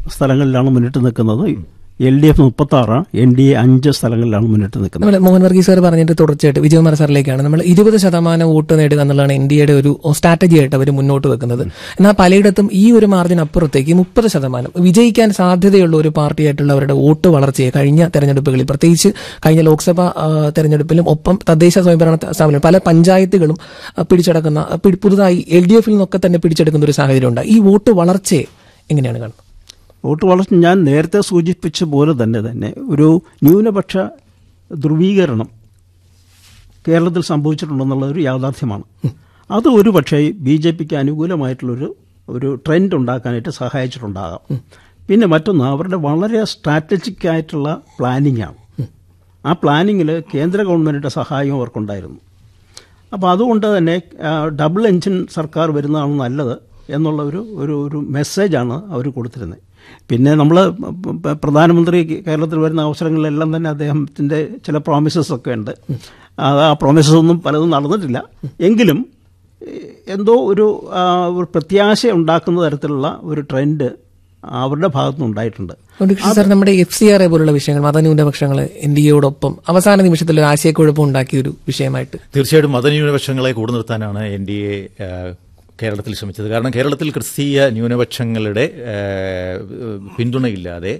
സ്ഥലങ്ങളിലാണ് മുന്നിട്ട് നിൽക്കുന്നത് എൽ ഡി എഫ് മുപ്പത്തി ആറ് എൻ ഡി എ അഞ്ച് സ്ഥലങ്ങളിലാണ് മുന്നിട്ട് നിൽക്കുന്നത് നമ്മൾ മോഹൻ വർഗീസ് സാർ പറഞ്ഞിട്ട് തുടർച്ചയായിട്ട് വിജയകുമാർ സാറിലേക്കാണ് നമ്മൾ ഇരുപത് ശതമാനം വോട്ട് നേടുക എന്നുള്ളതാണ് ഇന്ത്യയുടെ ഒരു സ്ട്രാറ്റജി ആയിട്ട് അവർ മുന്നോട്ട് വെക്കുന്നത് എന്നാൽ പലയിടത്തും ഈ ഒരു മാർജിൻ അപ്പുറത്തേക്ക് മുപ്പത് ശതമാനം വിജയിക്കാൻ സാധ്യതയുള്ള ഒരു പാർട്ടിയായിട്ടുള്ള അവരുടെ വോട്ട് വളർച്ചയെ കഴിഞ്ഞ തെരഞ്ഞെടുപ്പുകളിൽ പ്രത്യേകിച്ച് കഴിഞ്ഞ ലോക്സഭാ ആ, തെരഞ്ഞെടുപ്പിലും ഒപ്പം തദ്ദേശ സ്വയംഭരണ സ്ഥാപനം പല പഞ്ചായത്തുകളും ആ, പിടിച്ചടക്കുന്ന ആ, പിടി- പുതുതായി എൽ ഡി എഫിൽ നിന്നൊക്കെ തന്നെ പിടിച്ചെടുക്കുന്ന ഒരു സാഹചര്യം ഉണ്ട് ഈ വോട്ട് വളർച്ചയെ എങ്ങനെയാണ് കാണുന്നത് വോട്ട് വളർച്ച ഞാൻ നേരത്തെ സൂചിപ്പിച്ച പോലെ തന്നെ തന്നെ ഒരു ന്യൂനപക്ഷ ധ്രുവീകരണം കേരളത്തിൽ സംഭവിച്ചിട്ടുണ്ടെന്നുള്ള ഒരു യാഥാർത്ഥ്യമാണ് അത് ഒരു പക്ഷേ ബി ജെ പിക്ക് അനുകൂലമായിട്ടുള്ളൊരു ഒരു ട്രെൻഡ് ഉണ്ടാക്കാനായിട്ട് സഹായിച്ചിട്ടുണ്ടാകാം പിന്നെ മറ്റൊന്ന് അവരുടെ വളരെ സ്ട്രാറ്റജിക് ആയിട്ടുള്ള പ്ലാനിംഗ് ആണ് ആ പ്ലാനിങ്ങിൽ കേന്ദ്ര ഗവൺമെൻറ്റിൻ്റെ സഹായം അവർക്കുണ്ടായിരുന്നു അപ്പോൾ അതുകൊണ്ട് തന്നെ ആ, ഡബിൾ എഞ്ചിൻ സർക്കാർ വരുന്നതാണ് നല്ലത് എന്നുള്ള ഒരു ഒരു ഒരു മെസ്സേജാണ് അവർ കൊടുത്തിരുന്നത് പിന്നെ നമ്മൾ പ്രധാനമന്ത്രി കേരളത്തിൽ വരുന്ന അവസരങ്ങളിലെല്ലാം തന്നെ അദ്ദേഹത്തിൻ്റെ ചില പ്രോമിസസ് ഒക്കെ ഉണ്ട് അത് ആ പ്രോമിസസ് ഒന്നും പലതും നടന്നിട്ടില്ല എങ്കിലും ഏഹ്, എന്തോ ഒരു ആ, ഒരു പ്രത്യാശ ഉണ്ടാക്കുന്ന തരത്തിലുള്ള ഒരു ട്രെൻഡ് അവരുടെ ഭാഗത്തുനിന്ന് ഉണ്ടായിട്ടുണ്ട് ഉണ്ണികൃഷ്ണൻ സാർ നമ്മുടെ എഫ് സി ആർ എ പോലുള്ള വിഷയങ്ങൾ മതന്യൂനപക്ഷങ്ങൾ എൻ ഡി എയോടൊപ്പം അവസാന നിമിഷത്തിൽ ഒരു ആശയക്കുഴപ്പം ഉണ്ടാക്കിയ ഒരു വിഷയമായിട്ട് തീർച്ചയായിട്ടും മതന്യൂനപക്ഷങ്ങളെ കൂടെ നിർത്താനാണ് എൻ ഡി എ കേരളത്തിൽ ശ്രമിച്ചത് കാരണം കേരളത്തിൽ ക്രിസ്തീയ ന്യൂനപക്ഷങ്ങളുടെ ആ, പിന്തുണയില്ലാതെ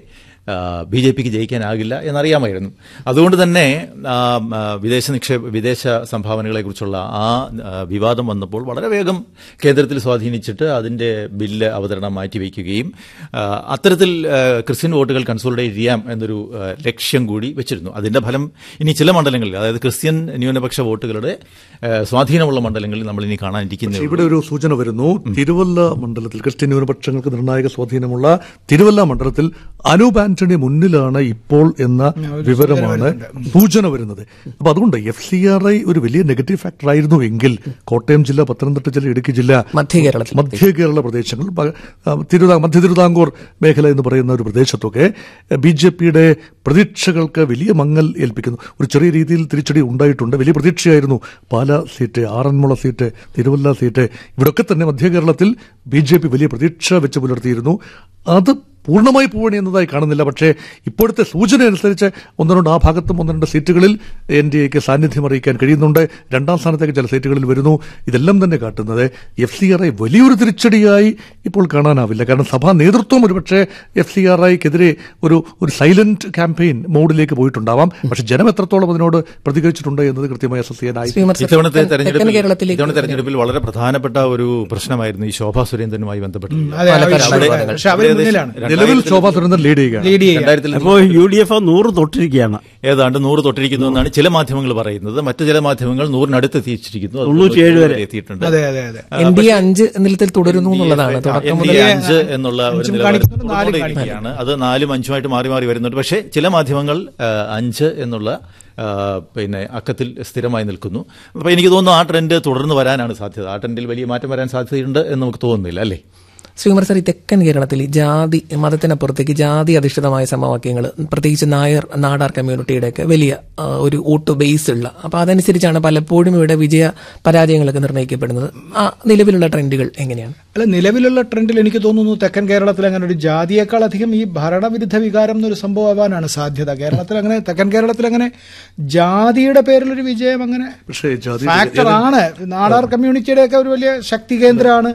ബി ജെ പിക്ക് ജയിക്കാനാകില്ല എന്നറിയാമായിരുന്നു അതുകൊണ്ട് തന്നെ ആ, ആ, വിദേശ നിക്ഷേപ വിദേശ സംഭാവനകളെക്കുറിച്ചുള്ള ആ ആ, വിവാദം വന്നപ്പോൾ വളരെ വേഗം കേന്ദ്രത്തിൽ സ്വാധീനിച്ചിട്ട് അതിന്റെ ബില്ല് അവതരണം മാറ്റിവെക്കുകയും ആ, അത്തരത്തിൽ ആ, ക്രിസ്ത്യൻ വോട്ടുകൾ കൺസോളിഡേറ്റ് ചെയ്യാം എന്നൊരു ആ, ലക്ഷ്യം കൂടി വെച്ചിരുന്നു അതിന്റെ ഫലം ഇനി ചില മണ്ഡലങ്ങളിൽ അതായത് ക്രിസ്ത്യൻ ന്യൂനപക്ഷ വോട്ടുകളുടെ ആ, സ്വാധീനമുള്ള മണ്ഡലങ്ങളിൽ നമ്മൾ ഇനി കാണാനിരിക്കുന്നേ ഉള്ളൂ. ഇവിടെ ഒരു സൂചന വരുന്നു തിരുവല്ല മണ്ഡലത്തിൽ ക്രിസ്ത്യൻ ന്യൂനപക്ഷങ്ങൾക്ക് നിർണായക സ്വാധീനമുള്ള തിരുവല്ല മണ്ഡലത്തിൽ അനൂപ് ആന്റണി മുന്നിലാണ് ഇപ്പോൾ എന്ന വിവരമാണ് സൂചന വരുന്നത് അപ്പൊ അതുകൊണ്ട് എഫ് സി ആർ ഐ ഒരു വലിയ നെഗറ്റീവ് ഫാക്ടർ ആയിരുന്നു എങ്കിൽ കോട്ടയം ജില്ല പത്തനംതിട്ട ജില്ല ഇടുക്കി ജില്ല മധ്യ കേരളത്തിൽ മധ്യ കേരള പ്രദേശങ്ങൾ പ- ആ, തിരുവിതാ മധ്യ തിരുവിതാംകൂർ മേഖല എന്ന് പറയുന്ന ഒരു പ്രദേശത്തൊക്കെ ബി ജെ പിയുടെ പ്രതീക്ഷകൾക്ക് വലിയ മങ്ങൽ ഏൽപ്പിക്കുന്നു ഒരു ചെറിയ രീതിയിൽ തിരിച്ചടി ഉണ്ടായിട്ടുണ്ട് വലിയ പ്രതീക്ഷയായിരുന്നു Pala seat Aranmula seat Thiruvalla seat ഇവിടൊക്കെ തന്നെ മധ്യ കേരളത്തിൽ ബി ജെ പി വലിയ പ്രതീക്ഷ വെച്ച് പുലർത്തിയിരുന്നു അത് പൂർണ്ണമായി പോവണി എന്നതായി കാണുന്നില്ല പക്ഷേ ഇപ്പോഴത്തെ സൂചന അനുസരിച്ച് ഒന്ന് രണ്ട് ആ ഭാഗത്തും ഒന്ന് രണ്ട് സീറ്റുകളിൽ എൻ ഡി എക്ക് സാന്നിധ്യം അറിയിക്കാൻ കഴിയുന്നുണ്ട് രണ്ടാം സ്ഥാനത്തേക്ക് ചില സീറ്റുകളിൽ വരുന്നു ഇതെല്ലാം തന്നെ കാട്ടുന്നത് എഫ് സി ആർ ഐ വലിയൊരു തിരിച്ചടിയായി ഇപ്പോൾ കാണാനാവില്ല കാരണം സഭാ നേതൃത്വം ഒരുപക്ഷെ എഫ് സി ആർ ഐക്കെതിരെ ഒരു ഒരു സൈലന്റ് ക്യാമ്പയിൻ മോഡിലേക്ക് പോയിട്ടുണ്ടാവാം പക്ഷെ ജനം എത്രത്തോളം അതിനോട് പ്രതികരിച്ചിട്ടുണ്ട് എന്നത് കൃത്യമായി അസസ് ചെയ്യാനായി ശ്രീകുമാർ സാർ, ഇത്തവണത്തെ തെക്കൻ തെരഞ്ഞെടുപ്പിൽ കേരളത്തിലേക്ക് ഇത്തവണ തെരഞ്ഞെടുപ്പിൽ വളരെ പ്രധാനപ്പെട്ട ഒരു പ്രശ്നമായിരുന്നു ഈ ശോഭാ സുരേന്ദ്രനുമായി ബന്ധപ്പെട്ട് അതെ പാലക്കാട് അവിടെ- അവിടെ- പക്ഷെ അവർ മുന്നിലാണ് നിലവിൽ ശോഭാ സുരേന്ദ്രൻ ലീഡ് ചെയ്യുകയാണ് ലീഡ് ചെയ്യുക രണ്ടായിരത്തിൽ അപ്പോൾ യു ഡി എഫ് നൂറ് തൊട്ടിരിക്കുകയാണ് ഏതാണ്ട് നൂറ് തൊട്ടിരിക്കുന്നു എന്നാണ് ചില മാധ്യമങ്ങൾ പറയുന്നത് മറ്റു ചില മാധ്യമങ്ങൾ നൂറിനടുത്ത് എത്തിച്ചിരിക്കുന്നു അത് തൊണ്ണൂറ്റിയേഴ് വരെ. എത്തിയിട്ടുണ്ട് അതെ അതെ അതെ എൻ ഡി എ അഞ്ച് നിലത്തിൽ തുടരുന്നു എന്നുള്ളതാണ് തുടക്കം എൻ ഡി മുതൽ എ അഞ്ച് എന്നുള്ള ഒരു അഞ്ചും നിലവാരം കാണിക്കുന്നുണ്ട്, നാലും തുടർന്നുകൊണ്ടിരിക്കുകയാണ്. അത് നാലും അഞ്ചുമായിട്ട് മാറി മാറി വരുന്നുണ്ട് പക്ഷേ ചില മാധ്യമങ്ങൾ ആ, അഞ്ച് എന്നുള്ള ആ, പിന്നെ അക്കത്തിൽ സ്ഥിരമായി നിൽക്കുന്നു അപ്പൊ എനിക്ക് തോന്നുന്നു ആ ട്രെൻഡ് തുടർന്ന് വരാനാണ് സാധ്യത ആ ട്രെൻഡിൽ വലിയ മാറ്റം വരാൻ സാധ്യതയുണ്ട് എന്ന് നമുക്ക് തോന്നുന്നില്ല അല്ലേ ശ്രീകുമാർ സാർ ഈ തെക്കൻ കേരളത്തിൽ ഈ ജാതി മതത്തിനപ്പുറത്തേക്ക് ജാതി അധിഷ്ഠിതമായ സമവാക്യങ്ങൾ പ്രത്യേകിച്ച് നായർ നാടാർ കമ്മ്യൂണിറ്റിയുടെയൊക്കെ വലിയ ആ, ഒരു വോട്ട് ബേസ് ഉള്ള അപ്പൊ അതനുസരിച്ചാണ് പലപ്പോഴും ഇവിടെ വിജയ പരാജയങ്ങളൊക്കെ നിർണ്ണയിക്കപ്പെടുന്നത് ആ നിലവിലുള്ള ട്രെൻഡുകൾ എങ്ങനെയാണ് അല്ല നിലവിലുള്ള ട്രെൻഡിൽ എനിക്ക് തോന്നുന്നു തെക്കൻ കേരളത്തിൽ അങ്ങനെ ഒരു ജാതിയേക്കാൾ അധികം ഈ ഭരണവിരുദ്ധ വികാരം എന്നൊരു സംഭവമാവാനാണ് സാധ്യത കേരളത്തിൽ അങ്ങനെ തെക്കൻ കേരളത്തിൽ അങ്ങനെ ജാതിയുടെ പേരിലൊരു വിജയം അങ്ങനെ പക്ഷേ ജാതി ഫാക്ടർ ആണ് നാടാർ കമ്മ്യൂണിറ്റിയുടെ ഒക്കെ ഒരു വലിയ ശക്തി കേന്ദ്രമാണ്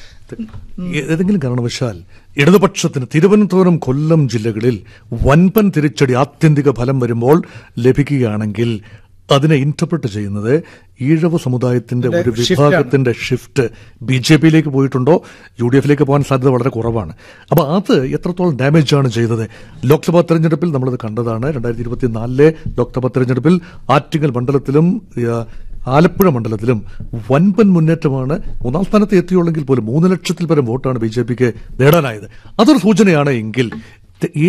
ഏതെങ്കിലും കാരണവശാൽ ഇടതുപക്ഷത്തിന് തിരുവനന്തപുരം കൊല്ലം ജില്ലകളിൽ വൻപൻ തിരിച്ചടി ആത്യന്തിക ഫലം വരുമ്പോൾ ലഭിക്കുകയാണെങ്കിൽ അതിനെ ഇന്റർപ്രറ്റ് ചെയ്യുന്നത് ഈഴവ സമുദായത്തിന്റെ ഒരു വിഭാഗത്തിന്റെ ഷിഫ്റ്റ് ബി ജെ പിയിലേക്ക് പോയിട്ടുണ്ടോ യു ഡി എഫിലേക്ക് പോകാൻ സാധ്യത വളരെ കുറവാണ് അപ്പൊ അത് എത്രത്തോളം ഡാമേജ് ആണ് ചെയ്തത് ലോക്സഭാ തെരഞ്ഞെടുപ്പിൽ നമ്മളത് കണ്ടതാണ് രണ്ടായിരത്തി ഇരുപത്തിനാലിലെ ലോക്സഭാ തെരഞ്ഞെടുപ്പിൽ ആറ്റിങ്ങൽ മണ്ഡലത്തിലും ആ, ആലപ്പുഴ മണ്ഡലത്തിലും വൻപൻ മുന്നേറ്റമാണ് മൂന്നാം സ്ഥാനത്ത് എത്തിയുള്ളെങ്കിൽ പോലും മൂന്ന് ലക്ഷത്തിൽ പരം വോട്ടാണ് ബി ജെ പിക്ക് നേടാനായത് അതൊരു സൂചനയാണ് എങ്കിൽ ത- ഈ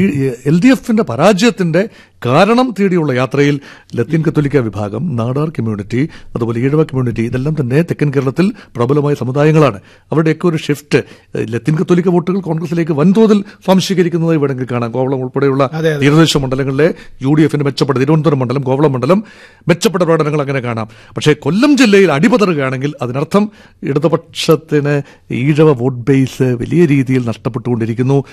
എൽ ഡി എഫിന്റെ പരാജയത്തിന്റെ കാരണം തേടിയുള്ള യാത്രയിൽ ലത്തീൻ കത്തോലിക്ക വിഭാഗം നാടാർ കമ്മ്യൂണിറ്റി അതുപോലെ ഈഴവ കമ്മ്യൂണിറ്റി ഇതെല്ലാം തന്നെ തെക്കൻ കേരളത്തിൽ പ്രബലമായ സമുദായങ്ങളാണ് അവരുടെയൊക്കെ ഒരു ഷിഫ്റ്റ് ഏഹ്, ലത്തീൻ കത്തോലിക്ക വോട്ടുകൾ കോൺഗ്രസിലേക്ക് വൻതോതിൽ സ്വാംശീകരിക്കുന്നതായി വേണമെങ്കിൽ കാണാം കോവളം ഉൾപ്പെടെയുള്ള അതെ, അതെ. തീരദേശ മണ്ഡലങ്ങളിലെ യു ഡി എഫിന്റെ മെച്ചപ്പെട്ട തിരുവനന്തപുരം മണ്ഡലം കോവളം മണ്ഡലം മെച്ചപ്പെട്ട പ്രകടനങ്ങൾ അങ്ങനെ കാണാം പക്ഷേ കൊല്ലം ജില്ലയിൽ അടിപതറുകയാണെങ്കിൽ അതിനർത്ഥം ഇടതുപക്ഷത്തിന് ഈഴവ വോട്ട് ബേസ് വലിയ രീതിയിൽ നഷ്ടപ്പെട്ടുകൊണ്ടിരിക്കുന്നു